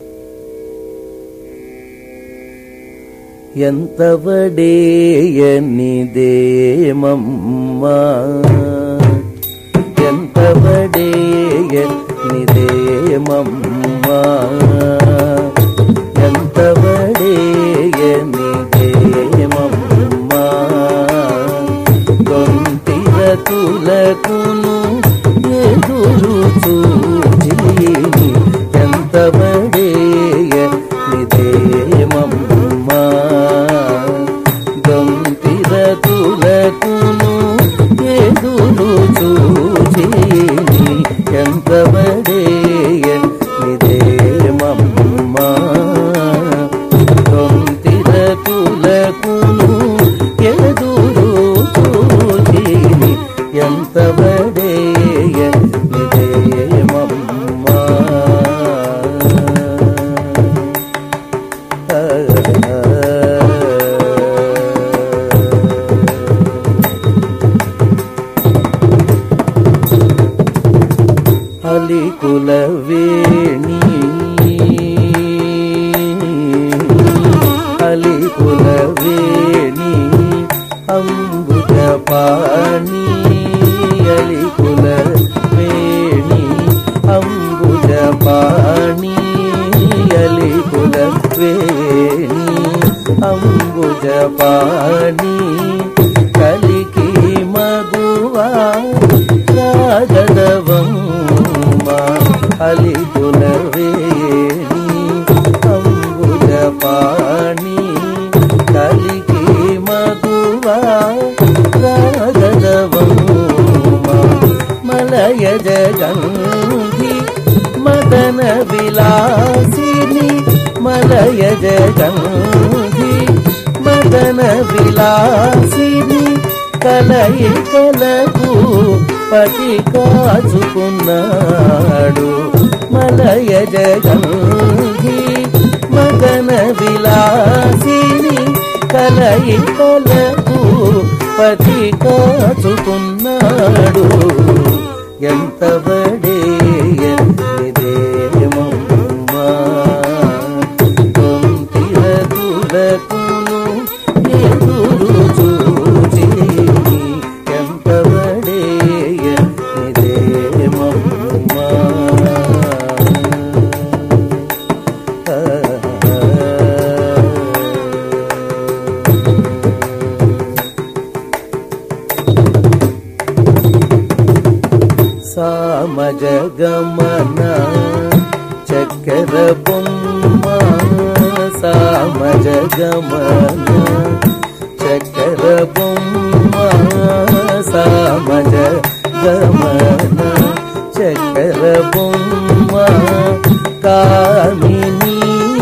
ఎంత వడేయనిదేమమ్మా ఎంత వడేయనిదేమమ్మా ఎంత వడేయనిదేమమ్మా గొంతిర తులకును ఎదురు చూచి ఎంత వడేయ నిదేమమ్మా గొంతిర తులకును ఎదురు చూచి ఎంత వడేయ నిదేమమ్మా గొంతిర తులకును ఎదురు చూచి ఎంత వడేయ నిదేమమ్మా అలికుల వేణి అలికుల వేణి అంబుజ పాణి అలికుల వేణి అంబుజ పాణి అలికుల వేణి అంబుజ పాణి కలికి మగువా రాగడవమ్మ అలికుల వేణి అంబుజ పాణి కలికి మగువా రాగడవమ్మ మలయజ గంధి మదన విలాసిని మలయజ గంధి మదన విలాసిని కలయికలకు పతి కాచుకున్నాడు మలయజ గంధి మదన విలాసిని కలయికలకు పతి కాచుకున్నాడు ఎంత బడేయ నిదేమమ్మా కొంతిర తులకును ఎదురు చూచి ఎంత బడేయ నిదేమమ్మా సామజ గమన చక్కెర బొమ్మ సామజ గమన చక్కెర బొమ్మ సామజ గమన చక్కెర బొమ్మ కామిని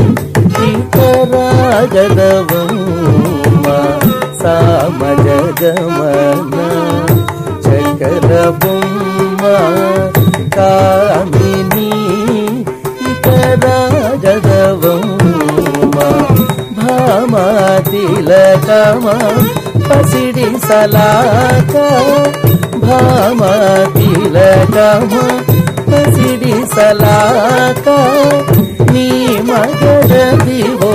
ఇతరాగదవమ్మ సామజ గమన చక్కెర బొమ్మ కామిని ఇతరాగదవమ్మ భామతిలకమ పసిడి సలాక భామతిలకమ పసిడి సలాక నీ మగడదివో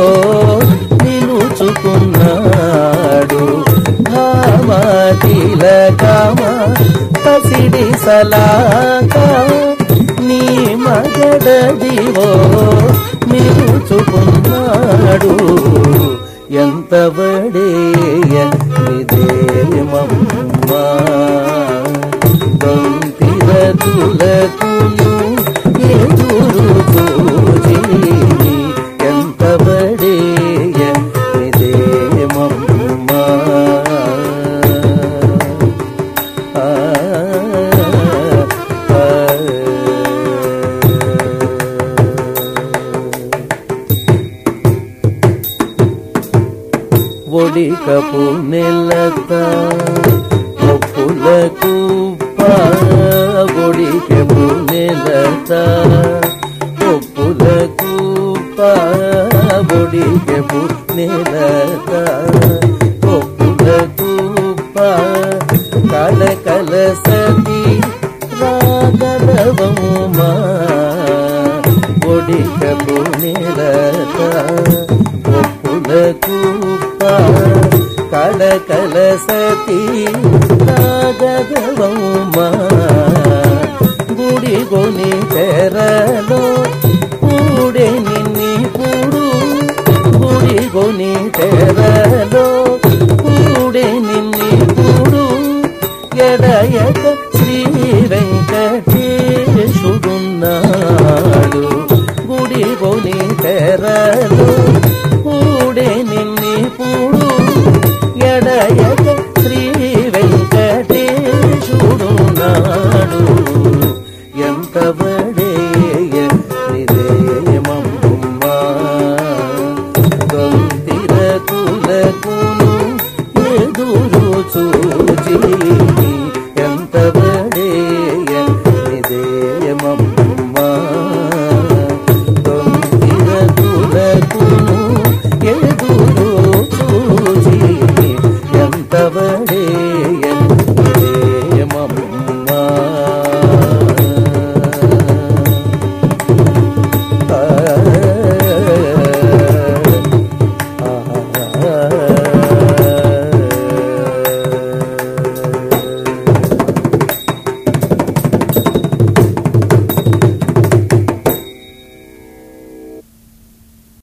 నిలుచుకున్నాడు భామతిలకమ పసిడి సలాక నీ మగడదివో నిలుచుకున్నాడు ఎంత బడేయ నిదేమమ్మా దొంతిర తులకును ఎదురు చూచి ఎంత బడేయ నిదేమమ్మా ఆ, ఆ, ఒడికపు నెలత ఒప్పులకు ఒడికపు నెలత ఒప్పులకు ఒడికపు నెలత ఒప్పులకు కలకల సతి రాగలవమా ఒడి పడికపు నేలత ఒప్పుల కూప కడకల సతీ రాగదవమ్మా గుడి గొని తెరలో కూడే నిన్ని కూడు గుడి గొని తెరలో